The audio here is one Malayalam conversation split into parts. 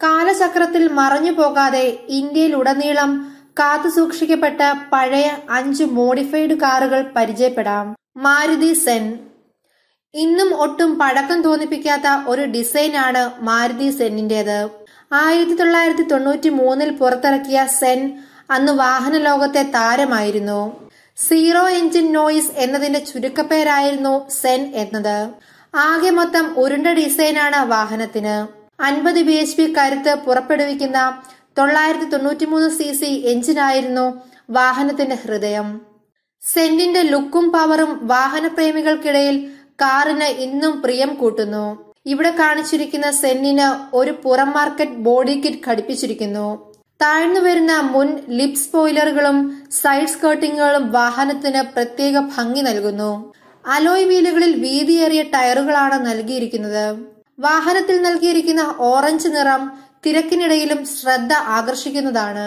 കാലചക്രത്തിൽ മറഞ്ഞു പോകാതെ ഇന്ത്യയിലുടനീളം കാത്തുസൂക്ഷിക്കപ്പെട്ട പഴയ അഞ്ച് മോഡിഫൈഡ് കാറുകൾ പരിചയപ്പെടാം മാരുതി സെൻ ഇന്നും ഒട്ടും പഴക്കം തോന്നിപ്പിക്കാത്ത ഒരു ഡിസൈനാണ് മാരുതി സെന്നിന്റേത് ആയിരത്തി തൊള്ളായിരത്തി തൊണ്ണൂറ്റി മൂന്നിൽ പുറത്തിറക്കിയ സെൻ അന്ന് വാഹന ലോകത്തെ താരമായിരുന്നു സീറോ എഞ്ചിൻ നോയിസ് എന്നതിന്റെ ചുരുക്കപ്പേരായിരുന്നു സെൻ എന്നത് ആകെ മൊത്തം ഉരുണ്ട ഡിസൈനാണ് വാഹനത്തിന് അൻപത് ബി എച്ച് പി കരുത്ത് പുറപ്പെടുവിക്കുന്ന തൊള്ളായിരത്തി തൊണ്ണൂറ്റിമൂന്ന് സി സി എഞ്ചിനായിരുന്നു വാഹനത്തിന്റെ ഹൃദയം സെന്റിന്റെ ലുക്കും പവറും വാഹനപ്രേമികൾക്കിടയിൽ കാറിന് ഇന്നും പ്രിയം കൂട്ടുന്നു ഇവിടെ കാണിച്ചിരിക്കുന്ന സെന്നിന് ഒരു പുറം മാർക്കറ്റ് ബോഡി കിറ്റ് ഘടിപ്പിച്ചിരിക്കുന്നു താഴ്ന്നു വരുന്ന മുൻ ലിപ് സ്പോയിലറുകളും സൈഡ് സ്കേർട്ടിങ്ങുകളും വാഹനത്തിന് പ്രത്യേക ഭംഗി നൽകുന്നു അലോയ് വീലുകളിൽ വീതിയേറിയ ടയറുകളാണ് നൽകിയിരിക്കുന്നത് വാഹനത്തിൽ നൽകിയിരിക്കുന്ന ഓറഞ്ച് നിറം തിരക്കിനിടയിലും ശ്രദ്ധ ആകർഷിക്കുന്നതാണ്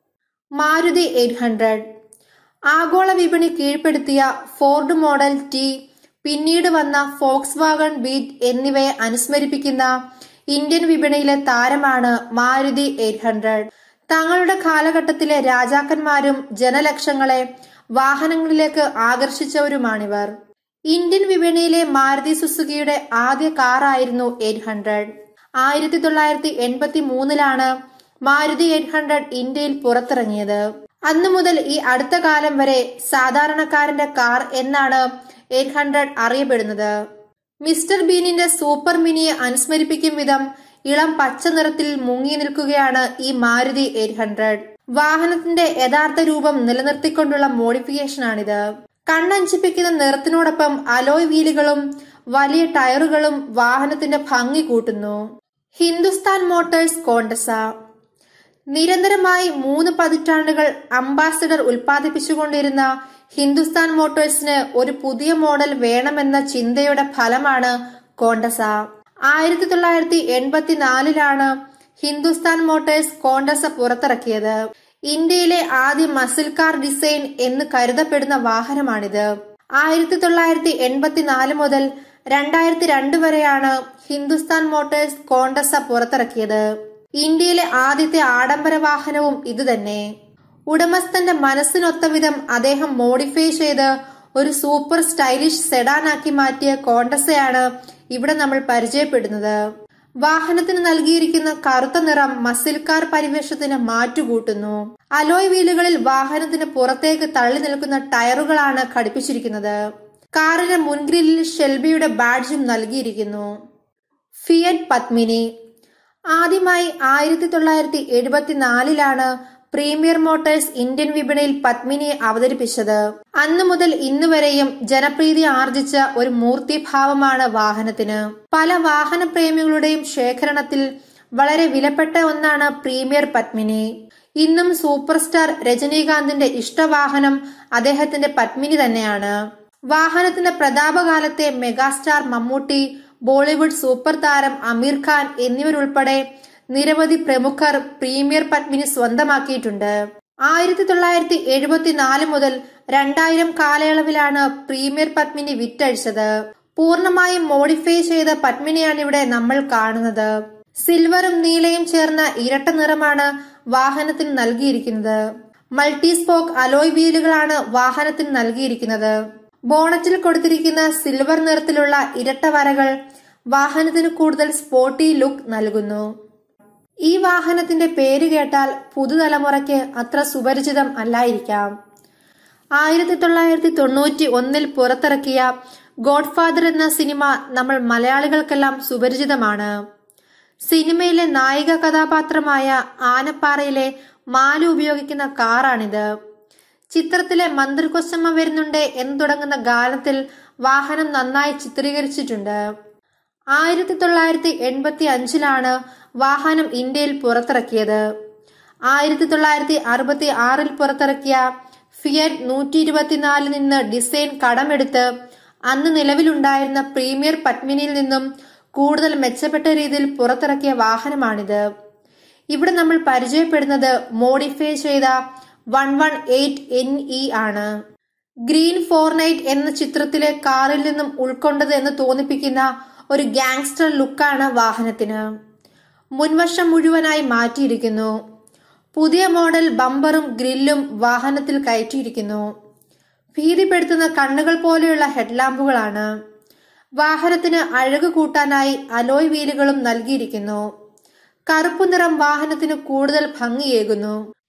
മാരുതി എയ്റ്റ് ഹൺഡ്രഡ് ആഗോള വിപണി കീഴ്പ്പെടുത്തിയ ഫോർഡ് മോഡൽ ടി പിന്നീട് വന്ന ഫോക്സ് വാഗൺ ബീറ്റ് എന്നിവയെ അനുസ്മരിപ്പിക്കുന്ന ഇന്ത്യൻ വിപണിയിലെ താരമാണ് മാരുതി എയ്റ്റ് ഹൺഡ്രഡ് തങ്ങളുടെ കാലഘട്ടത്തിലെ രാജാക്കന്മാരും ജനലക്ഷങ്ങളെ വാഹനങ്ങളിലേക്ക് ആകർഷിച്ചവരുമാണിവർ ഇന്ത്യൻ വിപണിയിലെ മാരുതി സുസുക്കിയുടെ ആദ്യ കാറായിരുന്നു എയ്റ്റ് ഹൺഡ്രഡ് ആയിരത്തി തൊള്ളായിരത്തി എൺപത്തി മൂന്നിലാണ് മാരുതി എയ്റ്റ് ഹൺഡ്രഡ് ഇന്ത്യയിൽ പുറത്തിറങ്ങിയത് അന്നു മുതൽ ഈ അടുത്ത കാലം വരെ സാധാരണക്കാരന്റെ കാർ എന്നാണ് എയ്റ്റ് ഹൺഡ്രഡ് അറിയപ്പെടുന്നത് മിസ്റ്റർ ബീനിന്റെ സൂപ്പർ മിനിയെ അനുസ്മരിപ്പിക്കും വിധം ഇളം പച്ച നിറത്തിൽ മുങ്ങി നിൽക്കുകയാണ് ഈ മാരുതി എയ്റ്റ് ഹൺഡ്രഡ് വാഹനത്തിന്റെ യഥാർത്ഥ രൂപം നിലനിർത്തിക്കൊണ്ടുള്ള മോഡിഫിക്കേഷനാണിത് കണ്ണഞ്ചിപ്പിക്കുന്ന നിറത്തിനോടൊപ്പം അലോയ് വീലുകളും വലിയ ടയറുകളും വാഹനത്തിന്റെ ഭംഗി കൂട്ടുന്നു ഹിന്ദുസ്ഥാൻ മോട്ടോഴ്സ് കോണ്ടസ നിരന്തരമായി മൂന്ന് പതിറ്റാണ്ടുകൾ അംബാസിഡർ ഉൽപ്പാദിപ്പിച്ചുകൊണ്ടിരുന്ന ഹിന്ദുസ്ഥാൻ മോട്ടോഴ്സിന് ഒരു പുതിയ മോഡൽ വേണമെന്ന ചിന്തയുടെ ഫലമാണ് കോണ്ടസ ആയിരത്തി തൊള്ളായിരത്തി എൺപത്തിനാലിലാണ് ഹിന്ദുസ്ഥാൻ മോട്ടോഴ്സ് കോണ്ടസ പുറത്തിറക്കിയത് ഇന്ത്യയിലെ ആദ്യ മസിൽ കാർ ഡിസൈൻ എന്ന് കരുതപ്പെടുന്ന വാഹനമാണിത് ആയിരത്തി തൊള്ളായിരത്തി എൺപത്തിനാല് മുതൽ രണ്ടായിരത്തി രണ്ട് വരെയാണ് ഹിന്ദുസ്ഥാൻ മോട്ടോഴ്സ് കോണ്ടസ പുറത്തിറക്കിയത് ഇന്ത്യയിലെ ആദ്യത്തെ ആഡംബര വാഹനവും ഇതുതന്നെ ഉടമസ്ഥന്റെ മനസ്സിനൊത്ത വിധം അദ്ദേഹം മോഡിഫൈ ചെയ്ത് ഒരു സൂപ്പർ സ്റ്റൈലിഷ് സെഡാനാക്കി മാറ്റിയ കോണ്ടസയാണ് ഇവിടെ നമ്മൾ പരിചയപ്പെടുന്നത് വാഹനത്തിന് നൽകിയിരിക്കുന്ന കറുത്ത നിറം മസിൽ കാർ പരിവേഷത്തിന് മാറ്റുകൂട്ടുന്നു അലോയ് വീലുകളിൽ വാഹനത്തിന് പുറത്തേക്ക് തള്ളി നിൽക്കുന്ന ടയറുകളാണ് ഘടിപ്പിച്ചിരിക്കുന്നത് കാറിന് മുൻഗ്രില്ലിൽ ഷെൽബിയുടെ ബാഡ്ജും നൽകിയിരിക്കുന്നു ഫിയറ്റ് പത്മിനി ആദ്യമായി ആയിരത്തി തൊള്ളായിരത്തി എഴുപത്തിനാലിലാണ് പ്രീമിയർ മോട്ടോഴ്സ് ഇന്ത്യൻ വിപണിയിൽ പത്മിനിയെ അവതരിപ്പിച്ചത് അന്നു മുതൽ ഇന്നു വരെയും ജനപ്രീതി ആർജിച്ച ഒരു മൂർത്തിഭാവമാണ് വാഹനത്തിന് പല വാഹന പ്രേമികളുടെയും ശേഖരണത്തിൽ വളരെ വിലപ്പെട്ട ഒന്നാണ് പ്രീമിയർ പത്മിനി ഇന്നും സൂപ്പർ സ്റ്റാർ രജനീകാന്തിന്റെ ഇഷ്ടവാഹനം അദ്ദേഹത്തിന്റെ പത്മിനി തന്നെയാണ് വാഹനത്തിന്റെ പ്രതാപകാലത്തെ മെഗാസ്റ്റാർ മമ്മൂട്ടി ബോളിവുഡ് സൂപ്പർ താരം അമീർ ഖാൻ എന്നിവരുൾപ്പെടെ നിരവധി പ്രമുഖർ പ്രീമിയർ പത്മിനി സ്വന്തമാക്കിയിട്ടുണ്ട് ആയിരത്തി തൊള്ളായിരത്തി എഴുപത്തിനാല് മുതൽ രണ്ടായിരം കാലയളവിലാണ് പ്രീമിയർ പത്മിനി വിറ്റഴിച്ചത് പൂർണ്ണമായും മോഡിഫൈ ചെയ്ത പത്മിനിയാണ് ഇവിടെ നമ്മൾ കാണുന്നത് സിൽവറും നീലയും ചേർന്ന ഇരട്ട നിറമാണ് വാഹനത്തിന് നൽകിയിരിക്കുന്നത് മൾട്ടി സ്പോക്ക് അലോയ് വീലുകളാണ് വാഹനത്തിന് നൽകിയിരിക്കുന്നത് ബോണറ്റിൽ കൊടുത്തിരിക്കുന്ന സിൽവർ നിറത്തിലുള്ള ഇരട്ട വരകൾ വാഹനത്തിന് കൂടുതൽ സ്പോർട്ടി ലുക്ക് നൽകുന്നു ഈ വാഹനത്തിന്റെ പേര് കേട്ടാൽ പുതുതലമുറയ്ക്ക് അത്ര സുപരിചിതം അല്ലായിരിക്കാം ആയിരത്തി തൊള്ളായിരത്തി തൊണ്ണൂറ്റി ഒന്നിൽ പുറത്തിറക്കിയ ഗോഡ്ഫാദർ എന്ന സിനിമ നമ്മൾ മലയാളികൾക്കെല്ലാം സുപരിചിതമാണ് സിനിമയിലെ നായിക കഥാപാത്രമായ ആനപ്പാറയിലെ മാലു ഉപയോഗിക്കുന്ന കാറാണിത് ചിത്രത്തിലെ മന്ത്രിക്കൊച്ചമ്മ വരുന്നുണ്ട് എന്ന് തുടങ്ങുന്ന ഗാനത്തിൽ വാഹനം നന്നായി ചിത്രീകരിച്ചിട്ടുണ്ട് ആയിരത്തി തൊള്ളായിരത്തി എൺപത്തി അഞ്ചിലാണ് വാഹനം ഇന്ത്യയിൽ പുറത്തിറക്കിയത് ആയിരത്തി തൊള്ളായിരത്തി അറുപത്തി ആറിൽ പുറത്തിറക്കിയ ഫിയറ്റ് നൂറ്റി ഇരുപത്തിനാലിൽ നിന്ന് ഡിസൈൻ കടമെടുത്ത് അന്ന് നിലവിലുണ്ടായിരുന്ന പ്രീമിയർ പത്മിനിയിൽ നിന്നും കൂടുതൽ മെച്ചപ്പെട്ട രീതിയിൽ പുറത്തിറക്കിയ വാഹനമാണിത് ഇവിടെ നമ്മൾ പരിചയപ്പെടുന്നത് മോഡിഫൈ ചെയ്ത one one eight N E ആണ് ഗ്രീൻ ഫോർ നൈറ്റ് എന്ന ചിത്രത്തിലെ കാറിൽ നിന്നും ഉൾക്കൊണ്ടത് എന്ന് തോന്നിപ്പിക്കുന്ന ഒരു ഗാങ്സ്റ്റർ ലുക്കാണ് വാഹനത്തിന് മുൻവശം മുഴുവനായി മാറ്റിയിരിക്കുന്നു പുതിയ മോഡൽ ബമ്പറും ഗ്രില്ലും വാഹനത്തിൽ കയറ്റിയിരിക്കുന്നു ഭീതിപ്പെടുത്തുന്ന കണ്ണുകൾ പോലെയുള്ള ഹെഡ്ലാമ്പുകളാണ് വാഹനത്തിന് അഴക് കൂട്ടാനായി അലോയ് വീലുകളും നൽകിയിരിക്കുന്നു കറുപ്പു നിറം വാഹനത്തിന് കൂടുതൽ ഭംഗിയേകുന്നു